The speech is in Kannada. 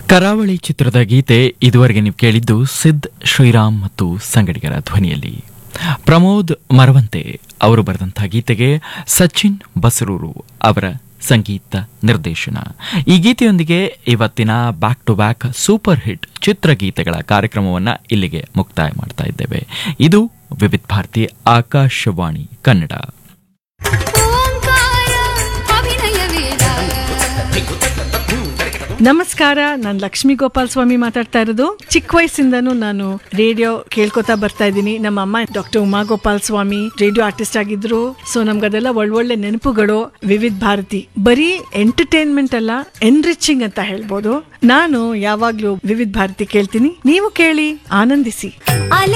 ಕರಾವಳಿ ಚಿತ್ರದ ಗೀತೆ ಇದುವರೆಗೆ ನೀವು ಕೇಳಿದ್ದು ಸಿದ್ ಶ್ರೀರಾಮ್ ಮತ್ತು ಸಂಗಡಿಗರ ಧ್ವನಿಯಲ್ಲಿ ಪ್ರಮೋದ್ ಮರವಂತೆ ಅವರು ಬರೆದಂತಹ ಗೀತೆಗೆ ಸಚಿನ್ ಬಸರೂರು ಅವರ ಸಂಗೀತ ನಿರ್ದೇಶನ ಈ ಗೀತೆಯೊಂದಿಗೆ ಇವತ್ತಿನ back to back super hit ಚಿತ್ರಗೀತೆಗಳ ಕಾರ್ಯಕ್ರಮವನ್ನು ಇಲ್ಲಿಗೆ ಮುಕ್ತಾಯ ಮಾಡ್ತಾ ಇದ್ದೇವೆ ಇದು ವಿವಿಧ ಭಾರತಿ ಆಕಾಶವಾಣಿ ಕನ್ನಡ ಓಂಕಾರ ಅಭಿನಯ ವೇದ ನಮಸ್ಕಾರ ನಾನು ಲಕ್ಷ್ಮೀ ಗೋಪಾಲ್ ಸ್ವಾಮಿ ಮಾತಾಡ್ತಾ ಇರೋದು ಚಿಕ್ಕ ವಯಸ್ಸಿಂದನೂ ನಾನು ರೇಡಿಯೋ ಕೇಳ್ಕೊತಾ ಬರ್ತಾ ಇದ್ದೀನಿ ನಮ್ಮ ಅಮ್ಮ doctor Uma Gopal Swami radio artist ಆಗಿದ್ರು ಸೊ ನಮ್ಗದೆಲ್ಲ ಒಳ್ಳೊಳ್ಳೆ ನೆನಪುಗಳು ವಿವಿಧ ಭಾರತಿ ಬರೀ ಎಂಟರ್ಟೈನ್ಮೆಂಟ್ ಅಲ್ಲ ಎನ್ರಿಚಿಂಗ್ ಅಂತ ಹೇಳ್ಬೋದು ನಾನು ಯಾವಾಗ್ಲೂ ವಿವಿಧ ಭಾರತಿ ಕೇಳ್ತೀನಿ ನೀವು ಕೇಳಿ ಆನಂದಿಸಿ ಅಲೆ